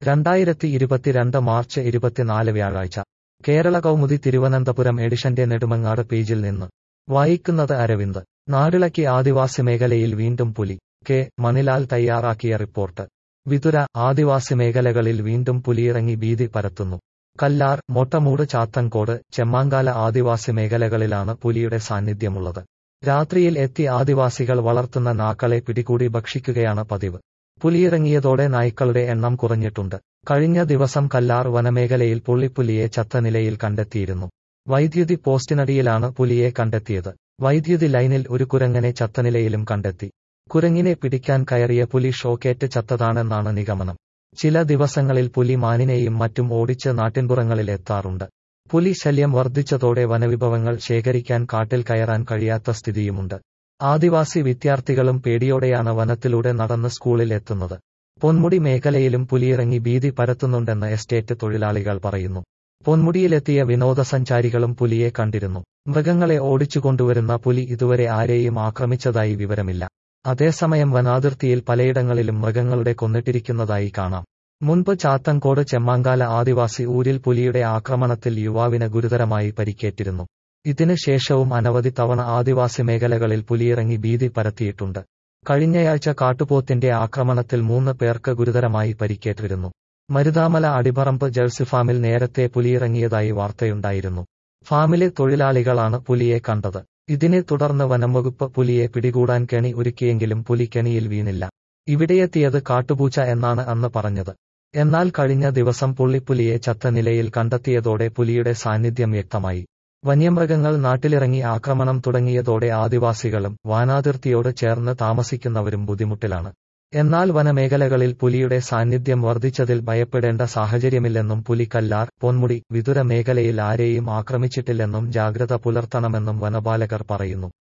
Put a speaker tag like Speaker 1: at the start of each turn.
Speaker 1: രണ്ടായിരത്തി ഇരുപത്തിരണ്ട് മാർച്ച് ഇരുപത്തിനാല് വ്യാഴാഴ്ച കേരള കൗമുദി തിരുവനന്തപുരം എഡിഷന്റെ നെടുമങ്ങാട് പേജിൽ നിന്ന് വായിക്കുന്നത് അരവിന്ദ് നാടിളക്കി ആദിവാസി മേഖലയിൽ വീണ്ടും പുലി കെ മണിലാൽ തയ്യാറാക്കിയ റിപ്പോർട്ട് വിതുര ആദിവാസി മേഖലകളിൽ വീണ്ടും പുലിയിറങ്ങി ഭീതി പരത്തുന്നു കല്ലാർ മൊട്ടമൂട് ചാത്തൻകോട് ചെമ്മാങ്കാല ആദിവാസി മേഖലകളിലാണ് പുലിയുടെ സാന്നിധ്യമുള്ളത് രാത്രിയിൽ എത്തി ആദിവാസികൾ വളർത്തുന്ന നാക്കളെ പിടികൂടി ഭക്ഷിക്കുകയാണ് പതിവ് പുലിയിറങ്ങിയതോടെ നായ്ക്കളുടെ എണ്ണം കുറഞ്ഞിട്ടുണ്ട് കഴിഞ്ഞ ദിവസം കല്ലാർ വനമേഖലയിൽ പുള്ളിപ്പുലിയെ ചത്ത നിലയിൽ കണ്ടെത്തിയിരുന്നു വൈദ്യുതി പോസ്റ്റിനടിയിലാണ് പുലിയെ കണ്ടെത്തിയത് വൈദ്യുതി ലൈനിൽ ഒരു കുരങ്ങനെ ചത്ത നിലയിലും കണ്ടെത്തി കുരങ്ങിനെ പിടിക്കാൻ കയറിയ പുലി ഷോക്കേറ്റ് ചത്തതാണെന്നാണ് നിഗമനം ചില ദിവസങ്ങളിൽ പുലി മാനിനെയും മറ്റും ഓടിച്ച് നാട്ടിൻപുറങ്ങളിൽ എത്താറുണ്ട് പുലി ശല്യം വർദ്ധിച്ചതോടെ വനവിഭവങ്ങൾ ശേഖരിക്കാൻ കാട്ടിൽ കയറാൻ കഴിയാത്ത സ്ഥിതിയുമുണ്ട് ആദിവാസി വിദ്യാർത്ഥികളും പേടിയോടെയാണ് വനത്തിലൂടെ നടന്ന് സ്കൂളിൽ എത്തുന്നത് പൊന്മുടി മേഖലയിലും പുലിയിറങ്ങി ഭീതി പരത്തുന്നുണ്ടെന്ന് എസ്റ്റേറ്റ് തൊഴിലാളികൾ പറയുന്നു പൊന്മുടിയിലെത്തിയ വിനോദസഞ്ചാരികളും പുലിയെ കണ്ടിരുന്നു മൃഗങ്ങളെ ഓടിച്ചുകൊണ്ടുവരുന്ന പുലി ഇതുവരെ ആരെയും ആക്രമിച്ചതായി വിവരമില്ല അതേസമയം വനാതിർത്തിയിൽ പലയിടങ്ങളിലും മൃഗങ്ങളുടെ കൊന്നിട്ടിരിക്കുന്നതായി കാണാം മുൻപ് ചാത്തൻകോട് ചെമ്മാങ്കാല ആദിവാസി ഊരിൽ പുലിയുടെ ആക്രമണത്തിൽ യുവാവിന് ഗുരുതരമായി പരിക്കേറ്റിരുന്നു ഇതിന് ശേഷവും അനവധി തവണ ആദിവാസി മേഖലകളിൽ പുലിയിറങ്ങി ഭീതി പരത്തിയിട്ടുണ്ട് കഴിഞ്ഞയാഴ്ച കാട്ടുപോത്തിന്റെ ആക്രമണത്തിൽ മൂന്ന് പേർക്ക് ഗുരുതരമായി പരിക്കേറ്റിരുന്നു മരുതാമല അടിപറമ്പ് ജേഴ്സി ഫാമിൽ നേരത്തെ പുലിയിറങ്ങിയതായി വാർത്തയുണ്ടായിരുന്നു ഫാമിലെ തൊഴിലാളികളാണ് പുലിയെ കണ്ടത് ഇതിനെ തുടർന്ന് വനംവകുപ്പ് പുലിയെ പിടികൂടാൻ കെണി ഒരുക്കിയെങ്കിലും പുലി കെണിയിൽ വീണില്ല ഇവിടെയെത്തിയത് കാട്ടുപൂച്ച എന്നാണ് അന്ന് പറഞ്ഞത് എന്നാൽ കഴിഞ്ഞ ദിവസം പുള്ളിപ്പുലിയെ ചത്ത നിലയിൽ കണ്ടെത്തിയതോടെ പുലിയുടെ സാന്നിധ്യം വ്യക്തമായി വന്യമൃഗങ്ങൾ നാട്ടിലിറങ്ങി ആക്രമണം തുടങ്ങിയതോടെ ആദിവാസികളും വാനാതിർത്തിയോട് ചേർന്ന് താമസിക്കുന്നവരും ബുദ്ധിമുട്ടിലാണ് എന്നാൽ വനമേഖലകളിൽ പുലിയുടെ സാന്നിധ്യം വർദ്ധിച്ചതിൽ ഭയപ്പെടേണ്ട സാഹചര്യമില്ലെന്നും പുലി കല്ലാർ പൊന്മുടി വിതുര മേഖലയിൽ ആരെയും ആക്രമിച്ചിട്ടില്ലെന്നും ജാഗ്രത പുലർത്തണമെന്നും വനപാലകർ പറയുന്നു